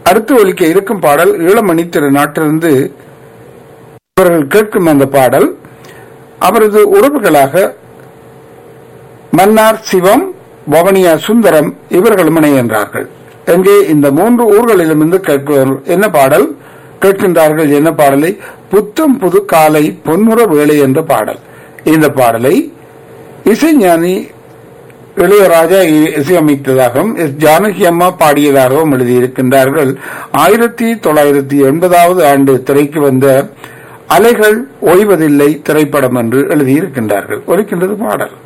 அடுத்து ஒலிக்க இருக்கும் பாடல் ஈழமணி திருநாட்டிலிருந்து இவர்கள் கேட்கும் அந்த பாடல் அவரது உறவுகளாக மன்னார் சிவம் வவனியா சுந்தரம் இவர்களும் இணைகின்றார்கள் எங்கே இந்த மூன்று ஊர்களிலுமிருந்து கேட்பவர் என்ன பாடல் கேட்கின்றார்கள் என்ன பாடலை புத்தம் புது காலை பொன்முற வேலை என்ற பாடல் இந்த பாடலை இசைஞானி இளையராஜா இ- இசையமைத்ததாகவும் எஸ் ஜானகி அம்மா பாடியதாகவும் எழுதியிருக்கின்றார்கள் ஆயிரத்தி தொள்ளாயிரத்தி எண்பதாவது ஆண்டு திரைக்கு வந்த அலைகள் ஓய்வதில்லை திரைப்படம் என்று எழுதியிருக்கின்றார்கள் ஒலிக்கின்றது பாடல்